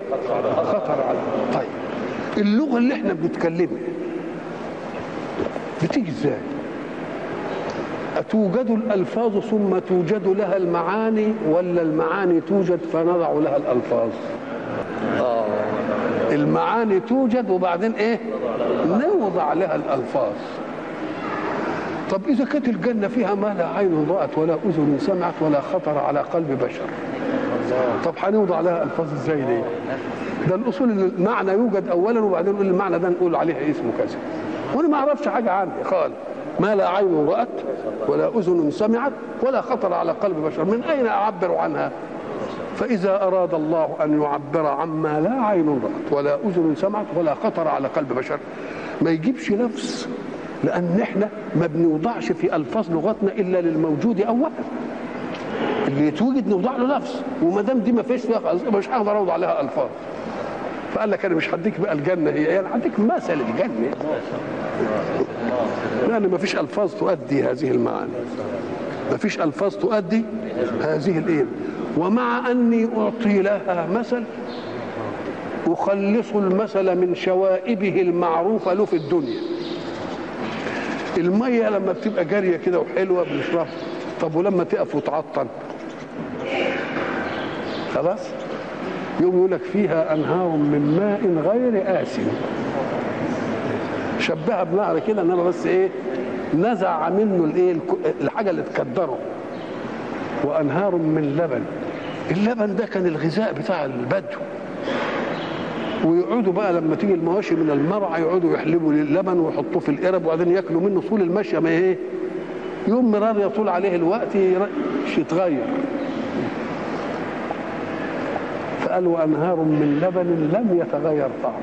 خطر على طيب اللغه اللي احنا بنتكلمها بتيجي ازاي أتوجد الألفاظ ثم توجد لها المعاني ولا المعاني توجد فنضع لها الألفاظ آه. المعاني توجد وبعدين إيه نوضع لها الألفاظ طب إذا كانت الجنة فيها ما لا عين رأت ولا أذن سمعت ولا خطر على قلب بشر طب هنوضع لها ألفاظ إزاي دي ده الأصول إن المعنى يوجد أولا وبعدين نقول المعنى ده نقول عليه اسمه كذا وأنا ما أعرفش حاجة عنه خالص ما لا عين رأت ولا أذن سمعت ولا خطر على قلب بشر من أين أعبر عنها فإذا أراد الله أن يعبر عما لا عين رأت ولا أذن سمعت ولا خطر على قلب بشر ما يجيبش لفظ لأن احنا ما بنوضعش في ألفاظ لغتنا إلا للموجود أولا اللي يتوجد نوضع له لفظ وما دام دي ما فيش فيها خلاص مش هقدر اوضع لها الفاظ فقال لك انا مش هديك بقى الجنه هي انا هديك مثل الجنه لان ما فيش الفاظ تؤدي هذه المعاني ما فيش الفاظ تؤدي هذه الايه ومع اني اعطي لها مثل اخلص المثل من شوائبه المعروفه له في الدنيا الميه لما بتبقى جاريه كده وحلوه بنشربها طب ولما تقف وتعطل خلاص يوم يقول لك فيها انهار من ماء غير آسن شبهها بنهر كده انما بس ايه نزع منه الايه الحاجه اللي تكدره وانهار من لبن اللبن ده كان الغذاء بتاع البدو ويقعدوا بقى لما تيجي المواشي من المرعى يقعدوا يحلبوا اللبن ويحطوه في القرب وبعدين ياكلوا منه طول المشيه ما ايه يوم مرار يطول عليه الوقت يتغير فقال وانهار من لبن لم يتغير طعمه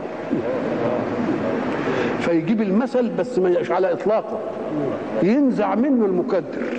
فيجيب المثل بس مش على اطلاقه ينزع منه المكدر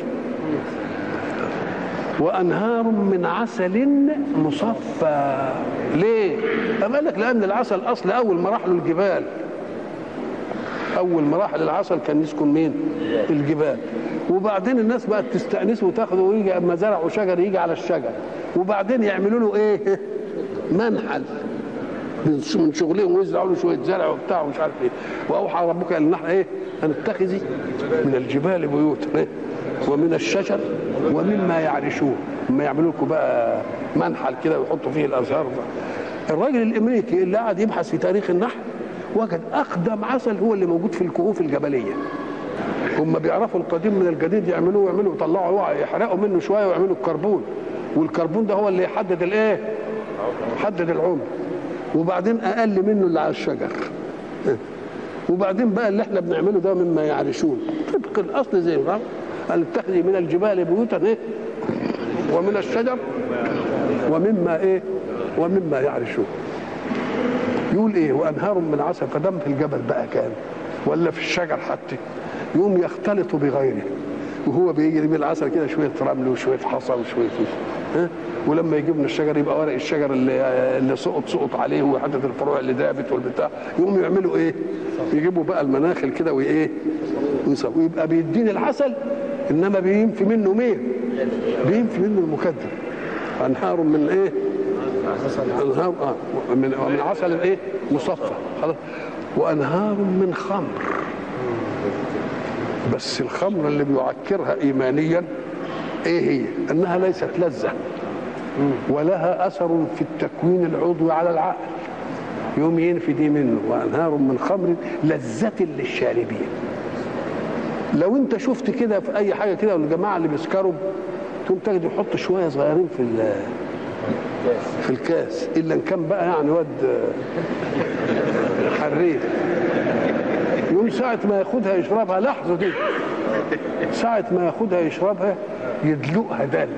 وانهار من عسل مصفى ليه؟ أم قال لك لان العسل اصل اول مراحل الجبال اول مراحل العسل كان يسكن مين؟ الجبال وبعدين الناس بقت تستانسه وتاخده ويجي اما زرعوا شجر يجي على الشجر وبعدين يعملوا له ايه؟ منحل من شغلهم ويزرعوا له شويه زرع وبتاع ومش عارف ايه واوحى ربك ان نحن ايه؟ ان اتخذي من الجبال بيوتا إيه؟ ومن الشجر ومما يعرشون لما يعملوا لكم بقى منحل كده ويحطوا فيه الازهار الراجل الامريكي اللي قعد يبحث في تاريخ النحل وجد اقدم عسل هو اللي موجود في الكهوف الجبليه هم بيعرفوا القديم من الجديد يعملوه ويعملوا يطلعوا يحرقوا منه شويه ويعملوا الكربون والكربون ده هو اللي يحدد الايه يحدد العمر وبعدين اقل منه اللي على الشجر وبعدين بقى اللي احنا بنعمله ده مما يعرشون طبق الاصل زي ما قال اتخذي من الجبال بيوتا ايه ومن الشجر ومما ايه ومما يعرشون يقول ايه وانهار من عسل فدم في الجبل بقى كان ولا في الشجر حتى يقوم يختلط بغيره وهو بيجري بالعسل كده شويه رمل وشويه حصى وشويه ها ولما يجيب من الشجر يبقى ورق الشجر اللي اللي سقط سقط عليه وحته الفروع اللي دابت والبتاع يقوم يعملوا ايه؟ يجيبوا بقى المناخل كده وايه؟ ويبقى بيديني العسل انما بينفي منه مين؟ بينفي منه المكدر انهار من ايه؟ انهار اه من من عسل ايه؟ مصفى خلاص وانهار من خمر بس الخمر اللي بيعكرها ايمانيا ايه هي؟ انها ليست لذه ولها اثر في التكوين العضوي على العقل يوم ينفي دي منه وانهار من خمر لذة للشاربين لو انت شفت كده في اي حاجه كده والجماعه اللي بيسكروا تقوم تجد يحط شويه صغيرين في في الكاس الا ان كان بقى يعني واد حريف يوم ساعة ما ياخدها يشربها لحظة دي ساعة ما ياخدها يشربها يدلقها دلق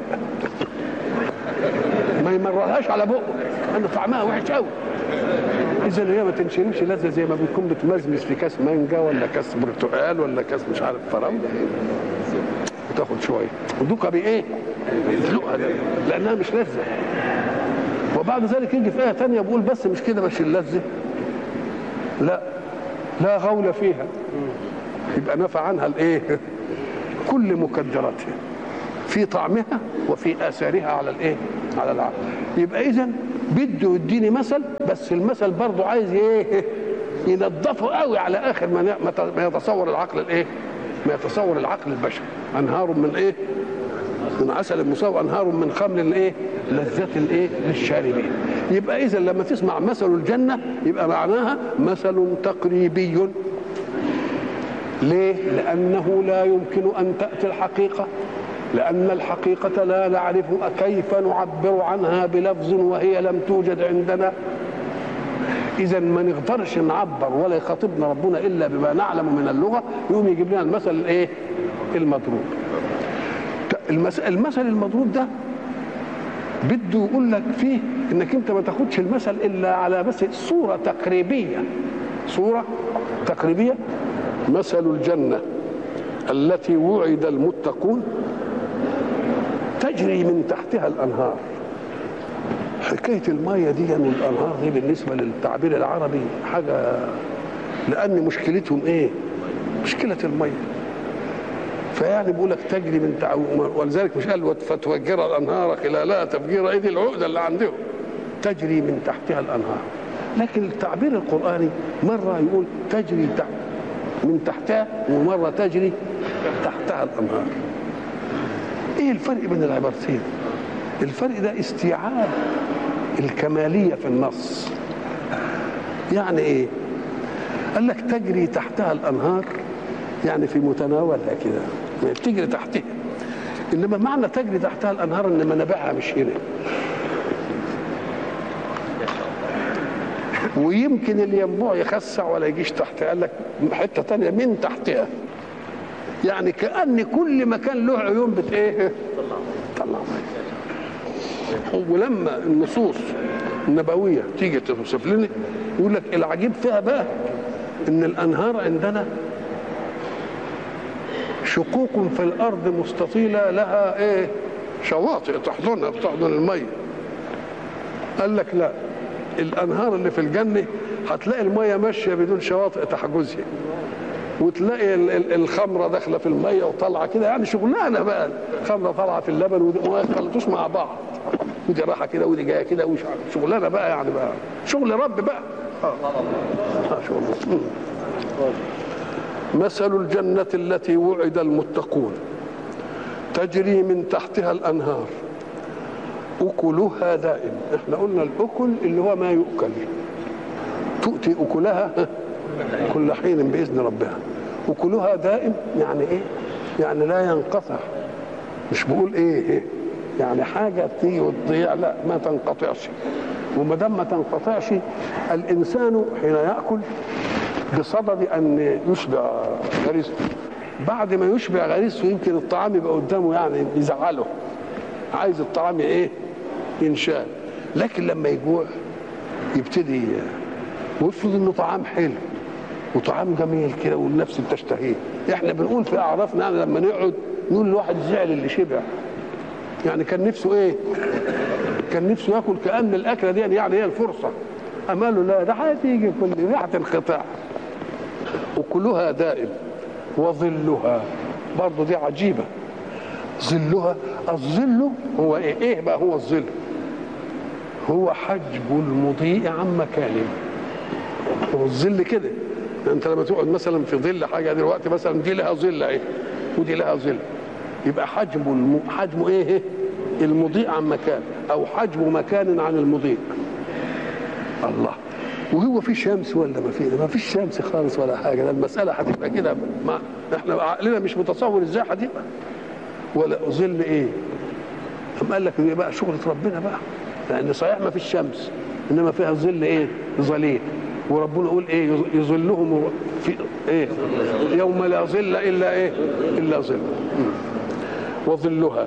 ما يمررهاش على بقه لان طعمها وحش قوي اذا هي ما تنشربش لذة زي ما بيكون بتمزمز في كاس مانجا ولا كاس برتقال ولا كاس مش عارف فراوله وتاخد شويه ودوكا بايه؟ يدلقها دلق لانها مش لذة وبعد ذلك يجي في ايه ثانيه بيقول بس مش كده مش اللذة لا لا غول فيها يبقى نفى عنها الايه كل مكدراتها في طعمها وفي اثارها على الايه على العقل يبقى اذا بده يديني مثل بس المثل برضه عايز ايه ينظفه قوي على اخر ما ما يتصور العقل الايه ما يتصور العقل البشري انهار من ايه من عسل مصاب انهار من خمر الايه لذة الايه للشاربين يبقى اذا لما تسمع مثل الجنه يبقى معناها مثل تقريبي ليه لانه لا يمكن ان تاتي الحقيقه لأن الحقيقة لا نعرف كيف نعبر عنها بلفظ وهي لم توجد عندنا إذا ما نقدرش نعبر ولا يخاطبنا ربنا إلا بما نعلم من اللغة يقوم يجيب لنا المثل الإيه؟ المضروب. المثل المضروب ده بده يقول لك فيه انك انت ما تاخدش المثل الا على بس صوره تقريبيه صوره تقريبيه مثل الجنه التي وعد المتقون تجري من تحتها الانهار حكايه الميه دي والانهار دي بالنسبه للتعبير العربي حاجه لان مشكلتهم ايه مشكله الميه فيعني بيقول لك تجري من تع... ولذلك مش قال فتفجر الانهار خلالها تفجير ايدي العقده اللي عندهم تجري من تحتها الانهار لكن التعبير القراني مره يقول تجري تحت من تحتها ومره تجري تحتها الانهار ايه الفرق بين العبارتين الفرق ده استيعاب الكماليه في النص يعني ايه قال لك تجري تحتها الانهار يعني في متناولها كده بتجري تحتها انما معنى تجري تحتها الانهار ان منابعها مش هنا ويمكن الينبوع يخسع ولا يجيش تحتها قال لك حته تانية من تحتها يعني كان كل مكان له عيون بت ايه طلع ولما النصوص النبويه تيجي توصف لنا يقول لك العجيب فيها بقى ان الانهار عندنا شقوق في الارض مستطيله لها ايه شواطئ تحضنها بتحضن الميه قال لك لا الانهار اللي في الجنه هتلاقي الميه ماشيه بدون شواطئ تحجزها وتلاقي الخمره داخله في الميه وطالعه كده يعني شغلانه بقى الخمره طالعه في اللبن وما يخلطوش مع بعض ودي رايحه كده ودي جايه كده شغلانه بقى يعني بقى شغل رب بقى اه, آه شغل مثل الجنة التي وعد المتقون تجري من تحتها الأنهار أكلها دائم احنا قلنا الأكل اللي هو ما يؤكل تؤتي أكلها كل حين بإذن ربها أكلها دائم يعني إيه يعني لا ينقطع مش بقول إيه يعني حاجة تيجي وتضيع لا ما تنقطعش وما دام ما تنقطعش الإنسان حين يأكل بصدد ان يشبع غريزته بعد ما يشبع غريزته يمكن الطعام يبقى قدامه يعني يزعله عايز الطعام ايه ينشال لكن لما يجوع يبتدي ويفرض انه طعام حلو وطعام جميل كده والنفس بتشتهيه احنا بنقول في اعرافنا يعني لما نقعد نقول الواحد زعل اللي شبع يعني كان نفسه ايه كان نفسه ياكل كان الاكله دي يعني هي الفرصه اما له لا ده هتيجي كل ريحه انقطاع وكلها دائم وظلها برضه دي عجيبه ظلها الظل هو ايه ايه بقى هو الظل هو حجب المضيء عن مكانه هو الظل كده انت لما تقعد مثلا في ظل حاجه دلوقتي مثلا دي لها ظل اهي ودي لها ظل يبقى حجم الم... حجم ايه المضيء عن مكان او حجم مكان عن المضيء الله وهو في شمس ولا ما في ما فيش شمس خالص ولا حاجه ده المساله هتبقى كده ما احنا عقلنا مش متصور ازاي هتبقى ولا ظل ايه أم قال لك دي بقى شغلة ربنا بقى لأن صحيح ما فيش شمس إنما فيها ظل إيه ظليل وربنا يقول إيه يظلهم في إيه يوم لا ظل إلا إيه إلا ظل وظلها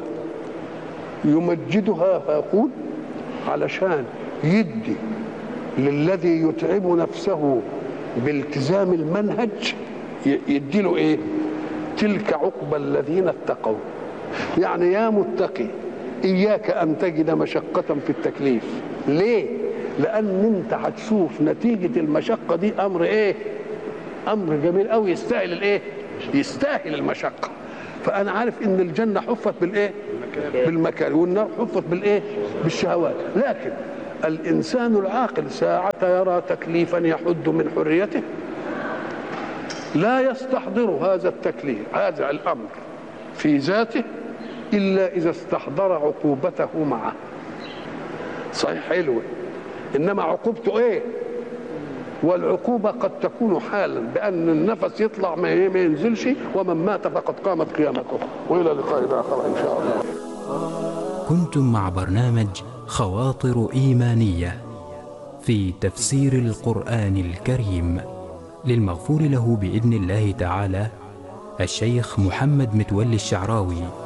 يمجدها فيقول علشان يدي للذي يتعب نفسه بالتزام المنهج يدي له ايه تلك عقبى الذين اتقوا يعني يا متقي اياك ان تجد مشقه في التكليف ليه لان انت هتشوف نتيجه المشقه دي امر ايه امر جميل قوي يستاهل الايه يستاهل المشقه فانا عارف ان الجنه حفت بالايه بالمكاره والنار حفت بالايه بالشهوات لكن الإنسان العاقل ساعة يرى تكليفا يحد من حريته لا يستحضر هذا التكليف هذا الأمر في ذاته إلا إذا استحضر عقوبته معه صحيح حلوة إنما عقوبته إيه والعقوبة قد تكون حالا بأن النفس يطلع ما ينزلش ومن مات فقد قامت قيامته وإلى لقاء آخر إن شاء الله كنتم مع برنامج خواطر إيمانية في تفسير القرآن الكريم للمغفور له بإذن الله تعالى الشيخ محمد متولي الشعراوي